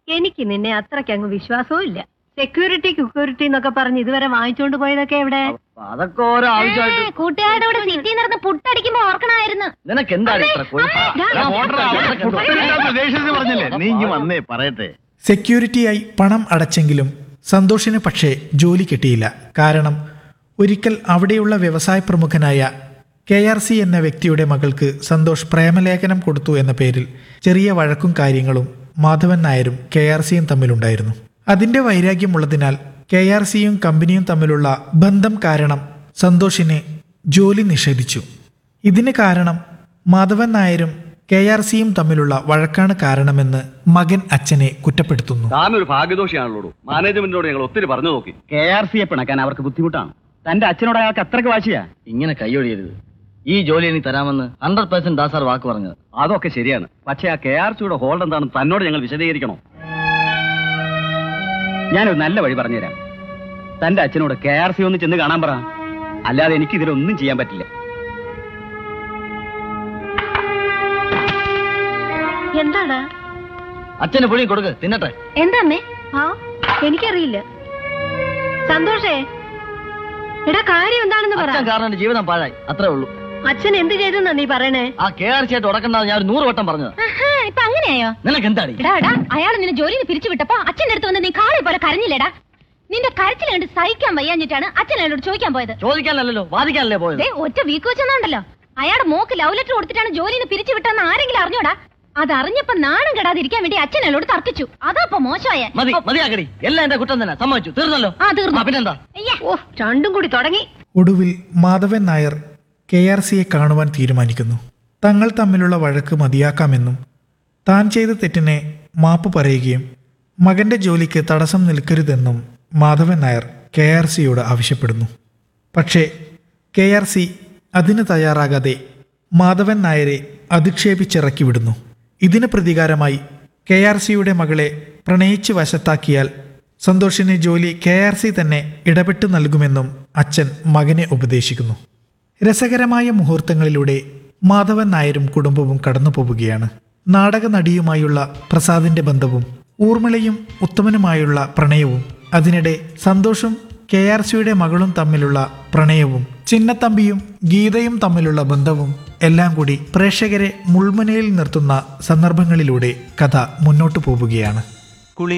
എനിക്ക് നിന്നെ അത്രയ്ക്ക് അങ്ങ് വിശ്വാസവും ഇല്ല സെക്യൂരിറ്റി കുക്യൂരിറ്റി എന്നൊക്കെ പറഞ്ഞ് ഇതുവരെ വാങ്ങിച്ചോണ്ട് പോയതൊക്കെ എവിടെ അതൊക്കെ ഓരോ ആവശ്യമായിട്ട് കൂട്ടുകാരുടെ കൂടെ സിറ്റി നടന്ന് പുട്ടടിക്കുമ്പോ ഓർക്കണമായിരുന്നു നിനക്ക് എന്താണ് ഇത്ര കൊഴുപ്പ്? പറഞ്ഞില്ലേ നീ ഇങ്ങ് വന്നേ പറയട്ടെ സെക്യൂരിറ്റിയായി പണം അടച്ചെങ്കിലും സന്തോഷിന് പക്ഷേ ജോലി കിട്ടിയില്ല കാരണം ഒരിക്കൽ അവിടെയുള്ള വ്യവസായ പ്രമുഖനായ കെ ആർ സി എന്ന വ്യക്തിയുടെ മകൾക്ക് സന്തോഷ് പ്രേമലേഖനം കൊടുത്തു എന്ന പേരിൽ ചെറിയ വഴക്കും കാര്യങ്ങളും മാധവൻ നായരും കെ ആർ സിയും തമ്മിലുണ്ടായിരുന്നു അതിന്റെ വൈരാഗ്യമുള്ളതിനാൽ കെ ആർ സിയും കമ്പനിയും തമ്മിലുള്ള ബന്ധം കാരണം സന്തോഷിന് ജോലി നിഷേധിച്ചു ഇതിന് കാരണം മാധവൻ നായരും കെ ആർ സിയും തമ്മിലുള്ള വഴക്കാണ് കാരണമെന്ന് മകൻ അച്ഛനെ കുറ്റപ്പെടുത്തുന്നു താനൊരു ഭാഗ്യദോഷിയാണല്ലോ മാനേജ്മെന്റിനോട് ഞങ്ങൾ ഒത്തിരി പറഞ്ഞു നോക്കി കെ ആർ സിയെ പിണക്കാൻ അവർക്ക് ബുദ്ധിമുട്ടാണ് തന്റെ അച്ഛനോട് അയാൾക്ക് അത്രക്ക് വാശിയാ ഇങ്ങനെ കൈയൊഴിയരുത് ഈ ജോലി എനിക്ക് തരാമെന്ന് ഹൺഡ്രഡ് പെർസെന്റ് ദാസാർ വാക്ക് പറഞ്ഞത് അതൊക്കെ ശരിയാണ് പക്ഷേ ആ കെ ആർ സിയുടെ ഹോൾഡ് എന്താണെന്ന് തന്നോട് ഞങ്ങൾ വിശദീകരിക്കണോ ഞാനൊരു നല്ല വഴി പറഞ്ഞുതരാം തന്റെ അച്ഛനോട് കെ ആർ സി ഒന്ന് ചെന്ന് കാണാൻ പറ അല്ലാതെ എനിക്ക് ഇതിലൊന്നും ചെയ്യാൻ പറ്റില്ല എന്താടാ അച്ഛന് പുളി കൊടുക്ക് തിന്നട്ടെ എന്താ അമ്മേ ആ എനിക്കറിയില്ല സന്തോഷേ എടാ കാര്യം എന്താണെന്ന് പറ അച്ഛൻ കാരണം എന്റെ ജീവിതം പാഴായി അത്രേ ഉള്ളൂ അച്ഛൻ എന്ത് ചെയ്തെന്നാ നീ പറയണേ ആ കെ ആർ സി ആയിട്ട് ഉടക്കണ്ടെന്ന് ഞാൻ ഒരു നൂറ് വട്ടം പറഞ്ഞത് ആഹാ, ഇപ്പൊ അങ്ങനെയായോ നിനക്ക് എന്താടി എടാ എടാ അയാൾ നിന്നെ ജോലിയിൽ നിന്ന് പിരിച്ചു വിട്ടപ്പോ അച്ഛന്റെ അടുത്ത് വന്ന് നീ കാളെ പോലെ കരഞ്ഞില്ലേടാ നിന്റെ കരച്ചിൽ കണ്ട് സഹിക്കാൻ വയ്യാഞ്ഞിട്ടാണ് അച്ഛൻ അയാളോട് ചോദിക്കാൻ പോയത് ചോദിക്കാനല്ലല്ലോ വാദിക്കാനല്ലേ പോയത് ദേ ഒറ്റ വീക്ക് വെച്ചെന്നുണ്ടല്ലോ അയാളുടെ മോക്ക് ലവ് ലെറ്റർ കൊടുത്തിട്ടാണ് ജോലിയിൽ നിന്ന് പിരിച്ചു വിട്ടെന്ന് ആരെങ്കിലും അറിഞ്ഞോടാ അത് അറിഞ്ഞപ്പോ നാണം കെടാതിരിക്കാൻ വേണ്ടി അച്ഛൻ അയാളോട് തർക്കിച്ചു അതാ മോശമായ മതി മതിയാക്കടി എല്ലാം എന്റെ കുറ്റം തന്നെ സമ്മതിച്ചു തീർന്നല്ലോ ആ തീർന്നു ആ, പിന്നെന്താ അയ്യേ ഓ രണ്ടും കൂടി തുടങ്ങി ഒടുവിൽ മാധവൻ നായർ കെ ആർ സിയെ കാണുവാൻ തീരുമാനിക്കുന്നു തങ്ങൾ തമ്മിലുള്ള വഴക്ക് മതിയാക്കാമെന്നും താൻ ചെയ്ത തെറ്റിനെ മാപ്പ് പറയുകയും മകന്റെ ജോലിക്ക് തടസ്സം നിൽക്കരുതെന്നും മാധവൻ നായർ കെ ആർ സിയോട് ആവശ്യപ്പെടുന്നു പക്ഷേ കെ ആർ സി അതിന് തയ്യാറാകാതെ മാധവൻ നായരെ അധിക്ഷേപിച്ചിറക്കി വിടുന്നു ഇതിന് പ്രതികാരമായി കെ ആർ സിയുടെ മകളെ പ്രണയിച്ച് വശത്താക്കിയാൽ സന്തോഷിന് ജോലി കെ ആർ സി തന്നെ ഇടപെട്ട് നൽകുമെന്നും അച്ഛൻ മകനെ ഉപദേശിക്കുന്നു രസകരമായ മുഹൂർത്തങ്ങളിലൂടെ മാധവൻ നായരും കുടുംബവും കടന്നു പോവുകയാണ് നാടക നടിയുമായുള്ള പ്രസാദിന്റെ ബന്ധവും ഊർമിളയും ഉത്തമനുമായുള്ള പ്രണയവും അതിനിടെ സന്തോഷും കെ ആർ സിയുടെ മകളും തമ്മിലുള്ള പ്രണയവും ചിന്നത്തമ്പിയും ഗീതയും തമ്മിലുള്ള ബന്ധവും എല്ലാം കൂടി പ്രേക്ഷകരെ മുൾമുനയിൽ നിർത്തുന്ന സന്ദർഭങ്ങളിലൂടെ കഥ മുന്നോട്ടു പോവുകയാണ്